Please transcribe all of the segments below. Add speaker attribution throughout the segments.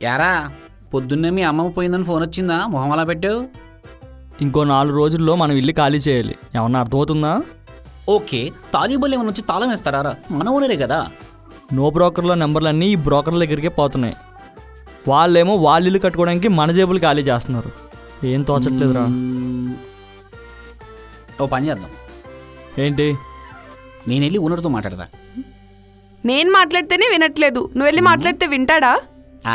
Speaker 1: యారా పొద్దున్నే మీ అమ్మమ్మ పోయిందని ఫోన్ వచ్చిందా మొహం అలా పెట్టావు
Speaker 2: ఇంకో నాలుగు రోజుల్లో మనం ఇల్లు ఖాళీ చేయాలి ఏమన్నా అర్థమవుతుందా
Speaker 1: ఓకే తాజీబుల్ ఏమైనా వచ్చి తాళం వేస్తారా మన ఓనరే కదా
Speaker 2: నో బ్రోకర్లో నెంబర్లన్నీ ఈ బ్రోకర్ల దగ్గరికే పోతున్నాయి వాళ్ళేమో వాళ్ళ ఇల్లు కట్టుకోవడానికి మన జేబులు ఖాళీ చేస్తున్నారు ఏం తోచట్లేదురా
Speaker 1: మ్మ్. ఓ పని చేద్దాం
Speaker 2: ఏంటి
Speaker 1: నేను వెళ్ళి ఓనర్తో మాట్లాడదా
Speaker 3: నేను మాట్లాడితేనే వినట్లేదు నువ్వు వెళ్ళి మాట్లాడితే వింటాడా
Speaker 1: ఆ,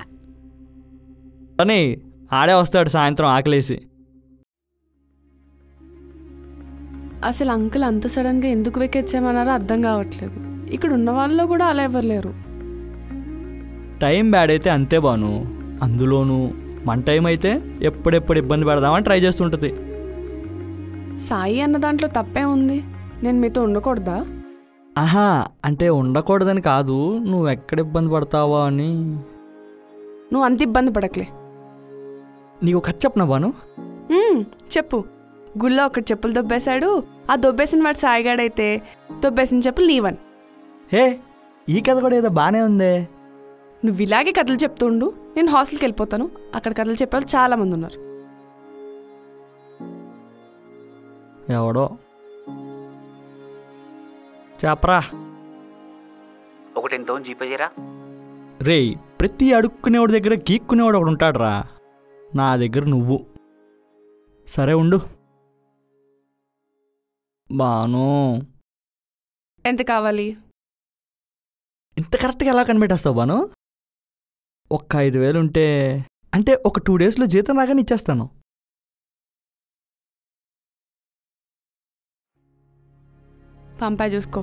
Speaker 2: అని ఆడే వస్తాడు సాయంత్రం ఆకలేసి
Speaker 3: అసలు అంకుల్ అంత సడన్గా ఎందుకు వెక్కిచ్చామన్నారో అర్థం కావట్లేదు ఇక్కడ ఉన్న వాళ్ళలో కూడా అలా ఎవరు లేరు
Speaker 2: టైం బ్యాడ్ అయితే అంతే బాను అందులోనూ మన టైం అయితే ఎప్పుడెప్పుడు ఇబ్బంది పెడదామని ట్రై చేస్తుంటుంది
Speaker 3: సాయి అన్న దాంట్లో తప్పే ఉంది నేను మీతో ఉండకూడదా
Speaker 2: ఆహా అంటే ఉండకూడదని కాదు నువ్వు ఎక్కడ ఇబ్బంది పడతావా అని
Speaker 3: నువ్వు అంత ఇబ్బంది పడకలే
Speaker 2: నీకు ఒక కథ చెప్పనా బాను
Speaker 3: మ్మ్, చెప్పు గుళ్ళో ఒకటి చెప్పులు దొబ్బేశాడు ఆ దొబ్బేసిన వాడు సాయిగాడైతే దొబ్బేసిన చెప్పులు నీవన్
Speaker 2: హే ఈ కథ కూడా ఏదో బాగానే ఉందే
Speaker 3: నువ్వు ఇలాగే కథలు చెప్తుండు నేను హాస్టల్కి వెళ్ళిపోతాను అక్కడ కథలు చెప్పే వాళ్ళు చాలా మంది ఉన్నారు
Speaker 2: ఎవడో చెప్పరా
Speaker 1: ఒకటి ఎంతో జీపే చేయరా
Speaker 2: రేయ్ ప్రతి అడుక్కునేవాడి దగ్గర గీక్కునేవాడు ఒకడు ఉంటాడురా నా దగ్గర నువ్వు సరే ఉండు బాను
Speaker 3: ఎంత కావాలి
Speaker 2: ఇంత కరెక్ట్గా ఎలా కనిపెట్టేస్తావు బాను ఒక్క ఐదు వేలు ఉంటే అంటే ఒక టూ డేస్లో జీతం రాగానే ఇచ్చేస్తాను
Speaker 3: పంపా చూసుకో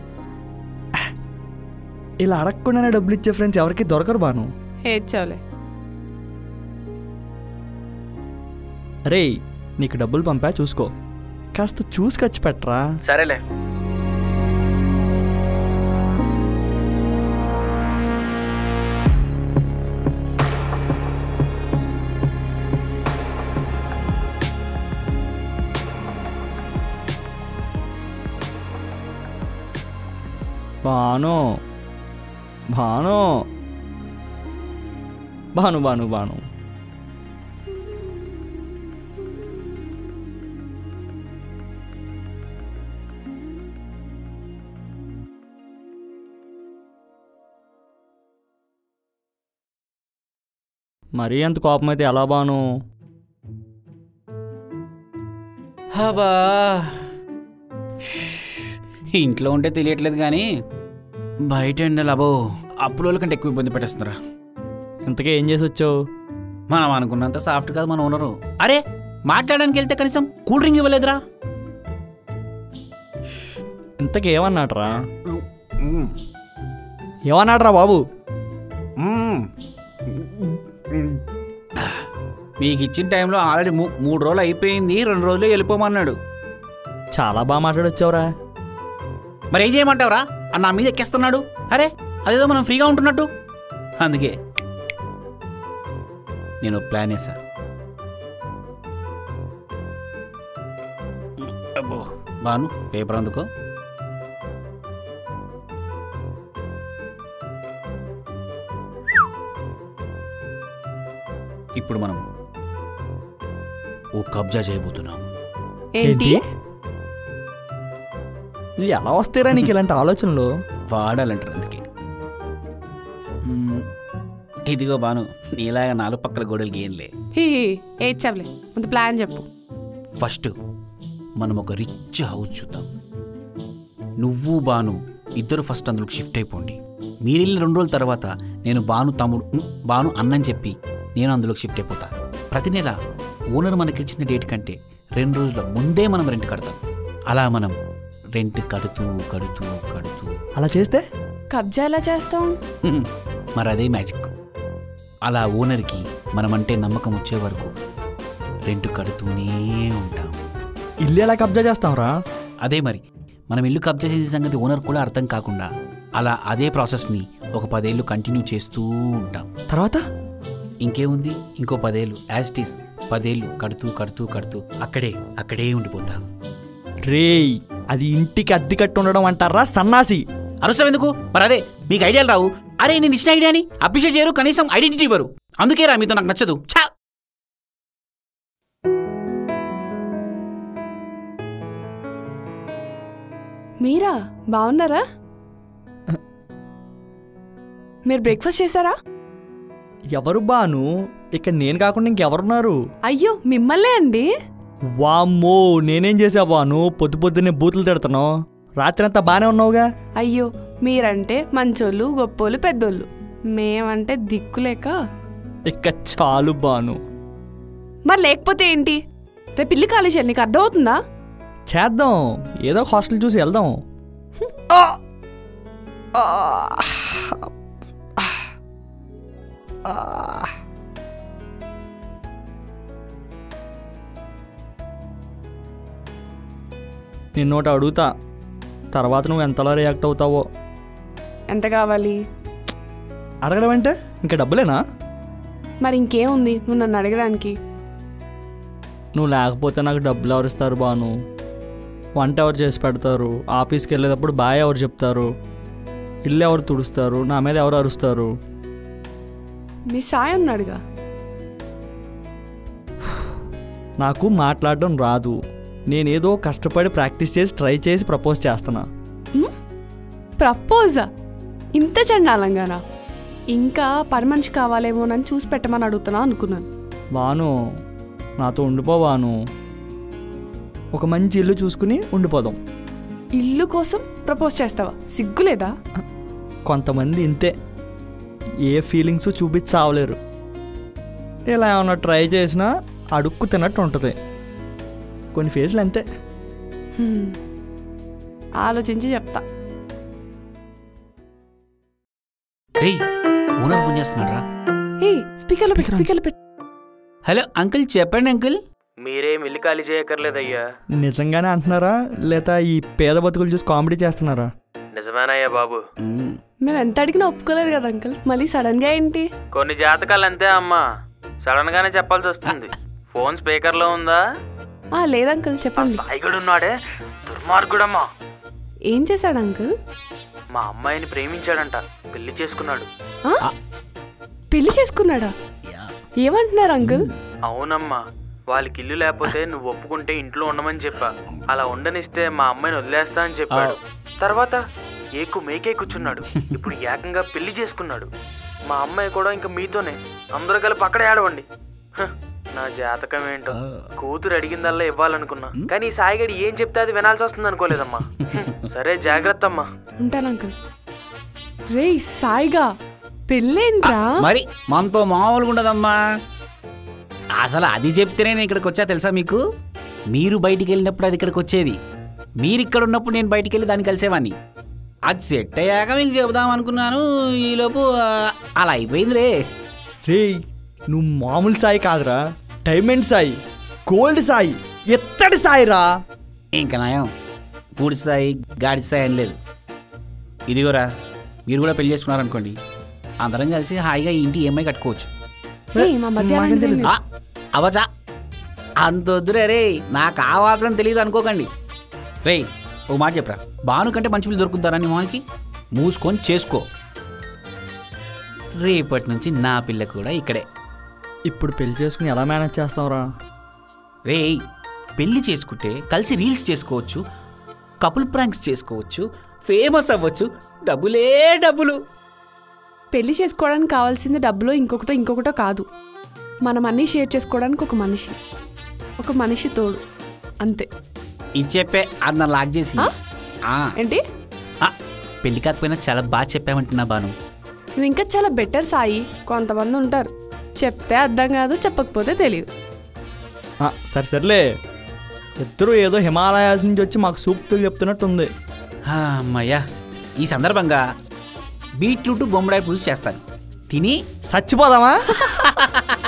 Speaker 2: ఇలా అడగకుండానే డబ్బులు ఇచ్చే ఫ్రెండ్స్ ఎవరికి దొరకరు బాను
Speaker 3: హేచ్చావులే
Speaker 2: రేయ్ నీకు డబ్బులు పంపా చూసుకో కాస్త చూసి ఖర్చు పెట్టరా
Speaker 1: సరేలే
Speaker 2: బాను బాను బాను బాను బాను మరీ అంత కోపం అయితే ఎలా బాను
Speaker 1: హబా ఇంట్లో ఉంటే తెలియట్లేదు కానీ బయట ఎండలు అబో అప్పుల కంటే ఎక్కువ ఇబ్బంది పెట్టేస్తున్నారా
Speaker 2: ఇంతకీ ఏం చేసి వచ్చావు
Speaker 1: మనం అనుకున్నంత సాఫ్ట్ కాదు మన ఓనరు అరే మాట్లాడడానికి వెళ్తే కనీసం కూల్ డ్రింక్ ఇవ్వలేదురా
Speaker 2: ఇంతకీ ఏమన్నాడరా
Speaker 1: మ్మ్.
Speaker 2: ఏమన్నాడరా బాబు
Speaker 1: మ్మ్. మీకు ఇచ్చిన టైంలో ఆల్రెడీ మూ- మూడు రోజులు అయిపోయింది రెండు రోజులు వెళ్ళిపోమన్నాడు
Speaker 2: చాలా బాగా మాట్లాడొచ్చావురా
Speaker 1: మరి ఏం చేయమంటావురా ఆ నా మీద ఎక్కేస్తున్నాడు అరే అదేదో మనం ఫ్రీగా ఉంటున్నట్టు అందుకే నేను ఒక ప్లాన్ వేసా అబ్బో బాను పేపర్ అందుకో ఇప్పుడు మనం ఓ కబ్జా చేయబోతున్నాం
Speaker 3: ఏంటి
Speaker 2: ఇవి ఎలా వస్తాయిరా నీకు ఇలాంటి ఆలోచనలు
Speaker 1: వాడాలంటారు అందుకే మ్మ్. ఇదిగో బాను నీలాగా నాలుగు పక్కల గోడలకి ఏంలే
Speaker 3: హీ ఏడ్చావులే ముందు ప్లాన్ చెప్పు
Speaker 1: ఫస్ట్ మనం ఒక రిచ్ హౌస్ చూద్దాం నువ్వు బాను ఇద్దరు ఫస్ట్ అందులోకి షిఫ్ట్ అయిపోండి మీరు వెళ్ళిన రెండు రోజుల తర్వాత నేను బాను తమ్ముడు ఉమ్, బాను అన్నని చెప్పి నేను అందులోకి షిఫ్ట్ అయిపోతా ప్రతి నెల ఓనర్ మనకి ఇచ్చిన డేట్ కంటే రెండు రోజుల ముందే మనం రెంట్ కడతాం అలా మనం రెంట్ కడుతూ కడుతూ కడుతూ
Speaker 3: అలా చేస్తే కబ్జా ఎలా చేస్తాం
Speaker 1: హ్మ్. మరి అదే మ్యాజిక్ అలా ఓనర్కి మనమంటే నమ్మకం వచ్చే వరకు రెంట్ కడుతూనే ఉంటాం
Speaker 2: ఇల్లు ఎలా కబ్జా చేస్తావురా
Speaker 1: అదే మరి మనం ఇల్లు కబ్జా చేసే సంగతి ఓనర్ కూడా అర్థం కాకుండా అలా అదే ప్రాసెస్ని ఒక పదేళ్ళు కంటిన్యూ చేస్తూ ఉంటాం
Speaker 2: తర్వాత
Speaker 1: ఇంకేముంది ఇంకో పదేళ్ళు యాజ్ ఇట్ ఈస్ పదేళ్ళు కడుతూ కడుతూ కడుతూ అక్కడే అక్కడే ఉండిపోతాం
Speaker 2: రేయ్ అది ఇంటికి అద్దె కట్టి ఉండడం అంటారా సన్నాసి
Speaker 1: అనవసరం ఎందుకు మరి అదే మీకు ఐడియాలు రావు అరే నేను ఇచ్చిన ఐడియాని అప్రిషియేట్ చేయరు కనీసం ఐడెంటిటీ ఇవ్వరు అందుకే రా మీతో నాకు నచ్చదు ఛా
Speaker 3: మీరా బాగున్నారా మీరు బ్రేక్ఫాస్ట్ చేశారా
Speaker 2: ఎవరు బాను ఇక్కడ నేను కాకుండా ఇంకెవరున్నారు
Speaker 3: అయ్యో మిమ్మల్నే అండి
Speaker 2: వామ్మో నేనేం చేసా బాను పొద్దు పొద్దున్నే బూతులు తిడతాను రాత్రి అంతా బాగానే ఉన్నావుగా
Speaker 3: అయ్యో మీరంటే మంచోళ్ళు గొప్పోళ్ళు పెద్దోళ్ళు మేమంటే దిక్కులేక
Speaker 2: ఇక చాలు బాను
Speaker 3: మరి లేకపోతే ఏంటి రేపు ఇల్లు ఖాళీ చేయాలి నీకు అర్థమవుతుందా
Speaker 2: చేద్దాం ఏదో ఒక హాస్టల్ చూసి వెళ్దాం నిన్నోటి అడుగుతా తర్వాత నువ్వు ఎంతలా రియాక్ట్ అవుతావో
Speaker 3: ఎంత కావాలి
Speaker 2: అడగడం అంటే ఇంకా డబ్బులేనా
Speaker 3: మరి ఇంకేముంది నువ్వు నన్ను అడగడానికి
Speaker 2: నువ్వు లేకపోతే నాకు డబ్బులు ఎవరు ఇస్తారు బాను వంట ఎవరు చేసి పెడతారు ఆఫీస్కి వెళ్ళేటప్పుడు బాయ్ ఎవరు చెప్తారు ఇల్లు ఎవరు తుడుస్తారు నా మీద ఎవరు అరుస్తారు
Speaker 3: మీ సాయం ఉన్నాడుగా
Speaker 2: నాకు మాట్లాడడం రాదు నేనేదో కష్టపడి ప్రాక్టీస్ చేసి ట్రై చేసి ప్రపోజ్ చేస్తున్నా
Speaker 3: ప్రపోజా ఇంత చండాలంగానా ఇంకా పని మనిషి కావాలేమోనని చూసి పెట్టమని అడుగుతున్నా అనుకున్నాను
Speaker 2: బాను నాతో ఉండిపోవాను ఒక మంచి ఇల్లు చూసుకుని ఉండిపోదాం
Speaker 3: ఇల్లు కోసం ప్రపోజ్ చేస్తావా సిగ్గులేదా
Speaker 2: కొంతమంది ఇంతే ఏ ఫీలింగ్స్ చూపించావలేరు ఇలా ఏమన్నా ట్రై చేసినా అడుక్కు తిన్నట్టు ఉంటుంది కొన్ని ఫేజ్లు అంతే
Speaker 3: హ్మ్. ఆలోచించి చెప్తా
Speaker 1: రేయ్ ఓనర్ ఫోన్ చేస్తున్నాడు రా
Speaker 3: ఏ స్పీకర్లో పెట్టు స్పీకర్లో పెట్టు
Speaker 1: హలో అంకుల్ చెప్పండి అంకుల్
Speaker 4: మీరేం ఇల్లు ఖాళీ చేయక్కర్లేదయ్యా
Speaker 2: నిజంగానే అంటున్నారా లేదా ఈ పేద బతుకులు చూసి కామెడీ చేస్తున్నారా
Speaker 4: నిజమేనయ్యా బాబు
Speaker 1: మ్మ్.
Speaker 3: మేము ఎంత అడిగినా ఒప్పుకోలేదు కదా అంకుల్ మళ్ళీ సడన్ గా ఏంటి
Speaker 4: కొన్ని జాతకాలు అంతే అమ్మా సడన్ గానే చెప్పాల్సి వస్తుంది ఫోన్ స్పీకర్ లో ఉందా
Speaker 3: ఆ లేదు అంకుల్ చెప్పండి
Speaker 4: సాయిగుడు ఉన్నాడే దుర్మార్గుడమ్మా
Speaker 3: ఏం చేశాడు అంకుల్
Speaker 4: మా అమ్మాయిని ప్రేమించాడంట పెళ్లి చేసుకున్నాడు
Speaker 3: ఆ? పెళ్లి చేసుకున్నాడా ఏమంటున్నారు అంకుల్
Speaker 4: అవునమ్మా వాళ్ళకి ఇల్లు లేకపోతే నువ్వు ఒప్పుకుంటే ఇంట్లో ఉండమని చెప్పా అలా ఉండనిస్తే మా అమ్మాయిని వదిలేస్తా అని చెప్పాడు తర్వాత ఏకు మేకే కూర్చున్నాడు ఇప్పుడు ఏకంగా పెళ్లి చేసుకున్నాడు మా అమ్మాయి కూడా ఇంకా మీతోనే అందరూ కలిపి అక్కడే ఆడవండి హ, నా జాతకం ఏంటో కూతురు అడిగిందల్లా ఇవ్వాలనుకున్నా కానీ ఈ సాయిగడి ఏం చెప్తే అది వినాల్సి వస్తుంది అనుకోలేదమ్మా హ్మ్, సరే జాగ్రత్త అమ్మా
Speaker 3: ఉంటాను అంకుల్ రే సాయిగా పెళ్ళేంట్రా
Speaker 1: మరి మనతో మామూలుగా ఉండదమ్మా అసలు అది చెప్తేనే నేను ఇక్కడికి వచ్చా తెలుసా మీకు మీరు బయటికి వెళ్ళినప్పుడు అది ఇక్కడికి వచ్చేది మీరు ఇక్కడ ఉన్నప్పుడు నేను బయటికి వెళ్ళి దాన్ని కలిసేవాడిని అది సెట్ అయ్యాక మీకు చెబుదాం అనుకున్నాను ఈలోపు ఆ, అలా అయిపోయింది రే
Speaker 2: రే నువ్వు మామూలు సాయి కాదురా డైమండ్ సాయి గోల్డ్ సాయి ఎత్తడి సాయిరా
Speaker 1: ఇంకా నయం పూడి స్థాయి గాడి స్థాయి అని లేదు ఇదిగోరా మీరు కూడా పెళ్లి చేసుకున్నారనుకోండి అందరం కలిసి హాయిగా ఈ ఇంటి ఈఎంఐ కట్టుకోవచ్చు
Speaker 3: ఏయ్, మా మధ్య
Speaker 2: మాకేం
Speaker 3: అలాంటిది
Speaker 2: తెలీదు.
Speaker 3: లేదు.
Speaker 1: ఆ, అవచా అంత వద్దురే రే నాకు కావాల్సిన తెలియదు అనుకోకండి రేయ్ ఓ మాట చెప్పరా బాను కంటే మంచి పిల్లలు దొరుకుతారని మొహానికి మూసుకొని చేసుకో రేపటి నుంచి నా పిల్ల కూడా ఇక్కడే
Speaker 2: ఇప్పుడు పెళ్లి చేసుకుని ఎలా మేనేజ్ చేస్తావురా
Speaker 1: రేయ్ పెళ్లి చేసుకుంటే కలిసి రీల్స్ చేసుకోవచ్చు కపుల్ ప్రాంక్స్ చేసుకోవచ్చు ఫేమస్ అవ్వచ్చు డబ్బులే డబ్బులు
Speaker 3: పెళ్లి చేసుకోవడానికి కావాల్సింది డబ్బులో ఇంకొకటో ఇంకొకటో కాదు మనం అన్నీ షేర్ చేసుకోవడానికి ఒక మనిషి ఒక మనిషి తోడు అంతే
Speaker 1: ఇది చెప్పే అది నా లాక్ చేసింది
Speaker 3: ఆ?
Speaker 1: ఆ,
Speaker 3: ఏంటి
Speaker 1: ఆ, పెళ్లి కాకపోయినా చాలా బాగా చెప్పామంటున్నా బాను
Speaker 3: నువ్వు ఇంకా చాలా బెటర్ సాయి కొంతమంది ఉంటారు చెప్తే అర్థం కాదు చెప్పకపోతే తెలియదు
Speaker 2: ఆ, సరే సర్లే ఇద్దరు ఏదో హిమాలయాస్ నుంచి వచ్చి మాకు సూక్తులు చెప్తున్నట్టు ఉంది
Speaker 1: ఆ, అమ్మయ్యా ఈ సందర్భంగా బీట్రూట్ బొమ్మడాయి పులుసు చేస్తాను తిని
Speaker 2: చచ్చిపోదామా